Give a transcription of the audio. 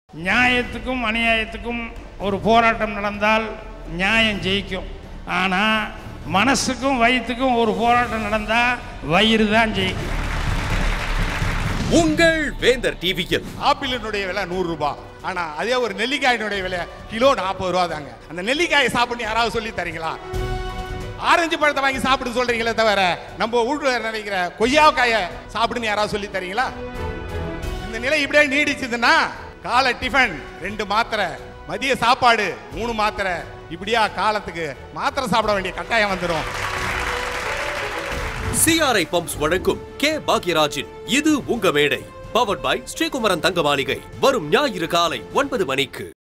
நியாயத்துக்கும் அநியாயத்துக்கும் ஒரு போராட்டம் நடந்தால் நியாயம் ஜெயிக்கும் ஆனால் மனசுக்கும் வயிற்றுக்கும் ஒரு போராட்டம் நடந்தால் வயிறு தான் ஜெயிக்கும் உங்கள் வேந்தர் டிவியில் ஆப்பிளினுடைய விலை நூறு ரூபாய் ஆனா அதே ஒரு நெல்லிக்காயினுடைய விலை கிலோ நாற்பது ரூபா தாங்க அந்த நெல்லிக்காயை சாப்பிட்டு யாராவது சொல்லி தரீங்களா ஆரஞ்சு பழத்தை வாங்கி சாப்பிட்டு சொல்றீங்களே தவிர நம்ம உள்ள நினைக்கிற கொய்யாக்காயை சாப்பிடுன்னு யாராவது சொல்லி தரீங்களா இந்த நிலை இப்படியே நீடிச்சதுன்னா காலை டிஃபன் ரெண்டு மாத்திரை மதிய சாப்பாடு மூணு மாத்திரை இப்படியா காலத்துக்கு மாத்திரை சாப்பிட வேண்டிய கட்டாயம் வந்துடும் சிஆர்ஐ பம்ப்ஸ் வழங்கும் கே பாக்யராஜின் இது உங்க மேடை பவர்ட் பை ஸ்ரீகுமரன் தங்க மாளிகை வரும் ஞாயிறு காலை ஒன்பது மணிக்கு